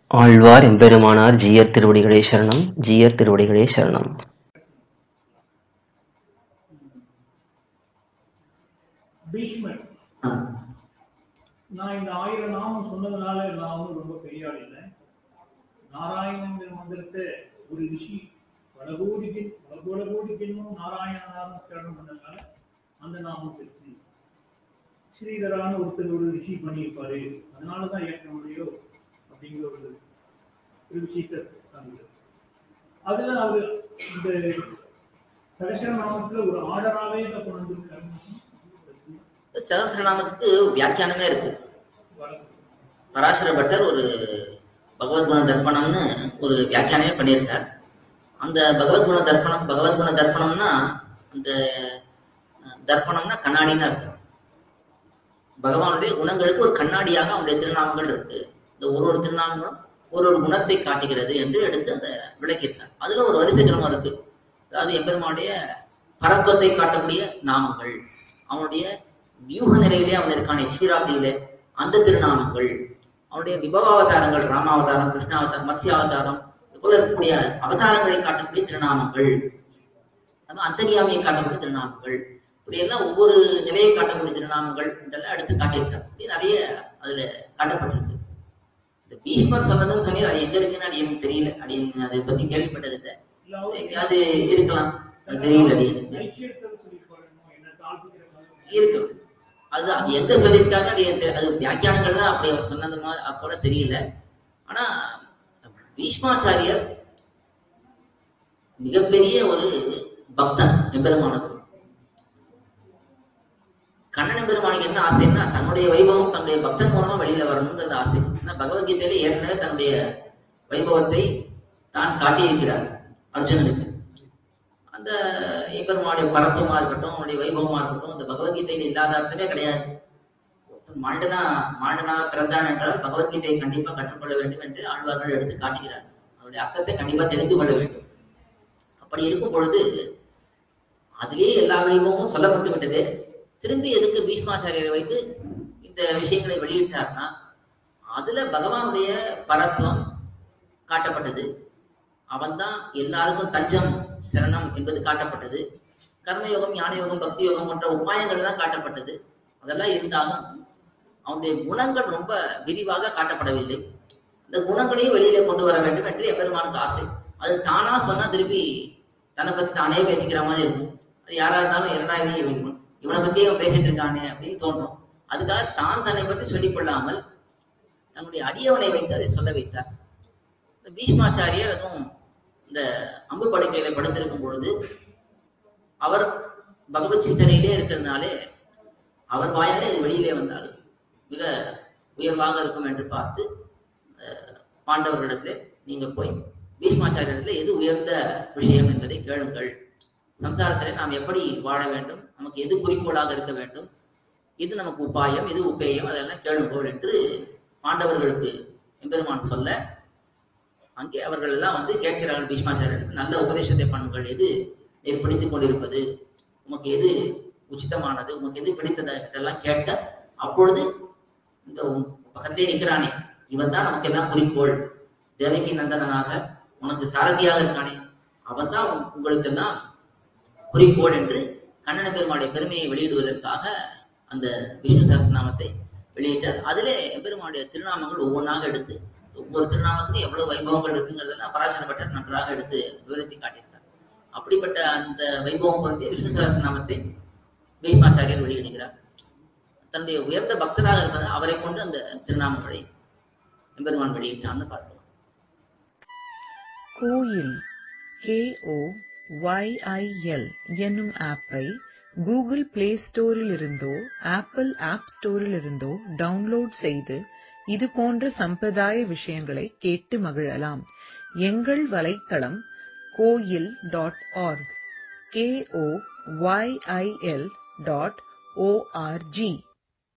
ஆழ்வார் எம்பெருமானார் ஜீயர் திருவடிகளே சரணம் ஜீயர் திருவடிகளே சரணம் பீஷ்மர் நான் இந்த ஆயிரம் நாமம் சொன்னதுனால நான் ஒன்றும் ரொம்ப பெரிய ஆள் இல்லை நாராயணங்கிற மந்திரத்தை ஒரு ரிஷி பல கோடி ஜென் பல கோடி கோடி ஜென்மம் நாராயண நாமம் சரணம் பண்ணதுனால அந்த நாமம் பெருசு ஸ்ரீதரான ஒருத்தர் ஒரு ரிஷி பண்ணியிருப்பாரு அதனால தான் ஏற்க முடியோ அப்படிங்கிற ஒரு ஒரு விஷயத்தை சார்ந்தது அதுல அவர் இந்த சகசர நாமத்துல ஒரு ஆர்டராகவே இதை கொண்டு வந்திருக்காரு சகசிரநாமத்துக்கு வியாக்கியானமே இருக்கு பராசர பட்டர் ஒரு பகவத்குண தர்ப்பணம்னு ஒரு வியாக்கியானமே பண்ணியிருக்கார் அந்த பகவத்குண தர்ப்பணம் பகவத்குண தர்ப்பணம்னா அந்த அஹ், தர்ப்பணம்னா கண்ணாடின்னு அர்த்தம் பகவானுடைய குணங்களுக்கு ஒரு கண்ணாடியாக அவனுடைய திருநாமங்கள் இருக்கு இந்த ஒரு ஒரு திருநாமங்களும் ஒரு ஒரு குணத்தை காட்டுகிறது என்று எடுத்து அதை விளக்கியிருக்கார் அதுல ஒரு வரிசை கிரமம் இருக்கு அதாவது எம்பெருமானுடைய பரத்துவத்தை காட்டக்கூடிய நாமங்கள் அவனுடைய வியூக நிலையிலே அவன் இருக்கானே ஷீராப்தியிலே அந்த திருநாமங்கள் அவனுடைய விபவாவதாரங்கள் ராமாவதாரம் கிருஷ்ணாவதாரம் மத்ஸ்யாவதாரம் இது போல இருக்கக்கூடிய அவதாரங்களை காட்டக்கூடிய திருநாமங்கள் அது அந்தரியாமையை காட்டக்கூடிய திருநாமங்கள் இப்படி எல்லாம் ஒவ்வொரு நிலையை காட்டக்கூடிய திருநாமங்கள் என்றெல்லாம் எடுத்து காட்டியிருக்கார் இப்படி நிறைய அதுல காட்டப்பட்டிருக்கு இந்த பீஷ்மர் சொன்னதுன்னு சொன்னீர் அது எங்க இருக்குன்னு அது எனக்கு தெரியல அது எனக்கு அதை பத்தி கேள்விப்பட்டது இல்லை இல்ல அவர் எங்கேயாவது இருக்கலாம் அது தெரியல அது எனக்கு நைச்சியத்தில் சொல்லியிருப்பாரு என்ன தாழ்த்துக்கிற மாதிரி இருக்கலாம் அது அது எங்க சொல்லியிருக்காருன்னு அது எனக்கு தெரி- அது வியாக்கியானங்கள்லாம் அப்படி அவர் சொன்னது மாதிரி அப்போல தெரியல ஆனா பீஷ்மாச்சாரியர் மிகப்பெரிய ஒரு பக்தன் எம்பெருமானுக்கு கண்ணன் எம்பெருமானுக்கு என்ன ஆசைன்னா தன்னுடைய வைபவம் தன்னுடைய பக்தன் மூலமா வெளியில வரணுங்கிறது ஆசை ஆனா பகவத்கீதையில ஏற்கனவே தன்னுடைய வைபவத்தை தான் காட்டியிருக்கிறார் அர்ஜுனனுக்கு அந்த எம்பெருமானுடைய பரத்துவமா இருக்கட்டும் அவனுடைய வைபவமா இருக்கட்டும் இந்த பகவத்கீதையில் இல்லாத அர்த்தமே கிடையாது ஒருத்தன் மாண்டனா மாண்டனா பிறந்தான் என்றால் பகவத்கீதையை கண்டிப்பா கற்றுக்கொள்ள வேண்டும் என்று ஆழ்வார்கள் எடுத்து காட்டுகிறார் அதனுடைய அர்த்தத்தை கண்டிப்பா தெரிந்து கொள்ள வேண்டும் அப்படி இருக்கும் பொழுது அதிலேயே எல்லா வைபவமும் சொல்லப்பட்டு விட்டது திரும்பி எதுக்கு பீஷ்மாச்சாரியரை வைத்து இந்த விஷயங்களை வெளியிட்டார்னா அதுல பகவானுடைய பரத்துவம் காட்டப்பட்டது அவன்தான் எல்லாருக்கும் தஞ்சம் சரணம் என்பது காட்டப்பட்டது கர்மயோகம் ஞான யோகம் பக்தி யோகம் போன்ற உபாயங்கள் தான் காட்டப்பட்டது அதெல்லாம் இருந்தாலும் அவனுடைய குணங்கள் ரொம்ப விரிவாக காட்டப்படவில்லை அந்த குணங்களையும் வெளியில கொண்டு வர வேண்டும் என்று எம்பெருமானுக்கு ஆசை அது தானா சொன்னா திருப்பி தன்னை பத்தி தானே பேசிக்கிற மாதிரி இருக்கும் அது யாரா இருந்தாலும் என்னடா இதையும் இவன் இவனை பத்தி அவன் பேசிட்டு இருக்கானே அப்படின்னு தோன்றும் அதுக்காக தான் தன்னை பற்றி சொல்லிக் கொள்ளாமல் தன்னுடைய அடியவனை வைத்து அதை சொல்ல வைத்தார் இந்த பீஷ்மாச்சாரியர் அதுவும் இந்த அம்பு படுக்கையில படுத்திருக்கும் பொழுது அவர் பகவத் சிந்தனையிலே இருக்கிறதுனாலே அவர் வாயாலே இது வெளியிலே வந்தால் மிக உயர்வாக இருக்கும் என்று பார்த்து அஹ், பாண்டவர்களிடத்திலே நீங்க போய் பீஷ்மாச்சாரியரிடத்துல எது உயர்ந்த விஷயம் என்பதை கேளுங்கள் சம்சாரத்திலே நாம் எப்படி வாழ வேண்டும் நமக்கு எது குறிக்கோளாக இருக்க வேண்டும் இது நமக்கு உபாயம் இது உபேயம் அதெல்லாம் கேளுங்கள் என்று பாண்டவர்களுக்கு எம்பெருமான் சொல்ல அங்கே அவர்கள் எல்லாம் வந்து கேட்கிறார்கள் பீஷ்மாச்சாரியர் நல்ல உபதேசத்தை பண்ணுங்கள் எது நீர் பிடித்துக் கொண்டிருப்பது உமக்கு எது உச்சிதமானது உமக்கு எது பிடித்தது என்றெல்லாம் கேட்க அப்பொழுது இந்த உன் பக்கத்திலே நிற்கிறானே இவன் தான் நமக்கு எல்லாம் குறிக்கோள் தேவகி நந்தனனாக உனக்கு சாரதியாக இருக்கானே அவன் தான் உங்களுக்கெல்லாம் குறிக்கோள் என்று கண்ணன பெருமாளுடைய பெருமையை வெளியிடுவதற்காக அந்த விஷ்ணு சஹஸ்ரநாமத்தை வெளியிட்டார் அதிலே பெருமாளுடைய திருநாமங்கள் ஒவ்வொன்றாக எடுத்து ஒவ்வொரு திருநாமத்துக்கும் எவ்வளவு வைபவங்கள் இருக்குங்கிறதெல்லாம் பராசர பட்டர் நன்றாக எடுத்து விவரித்து காட்டியிருக்கார் அப்படிப்பட்ட அந்த வைபவம் பொருந்திய விஷ்ணு சஹஸ்ரநாமத்தை பீஷ்மாச்சாரியர் வெளியிடுகிறார் தன்னுடைய உயர்ந்த பக்தராக இருப்பது அவரை கொண்டு அந்த திருநாமங்களை எம்பெருமான் வெளியிட்டான்னு பார்க்கிறோம் கோயில் KO YIL என்னும் ஆப்பை கூகுள் பிளே ஸ்டோரில் இருந்தோ ஆப்பிள் ஆப் ஸ்டோரில் இருந்தோ டவுன்லோட் செய்து இது போன்ற சம்பிரதாய விஷயங்களை கேட்டு மகிழலாம் எங்கள் வலைத்தளம் Koyil dot org K O Y I L dot O R G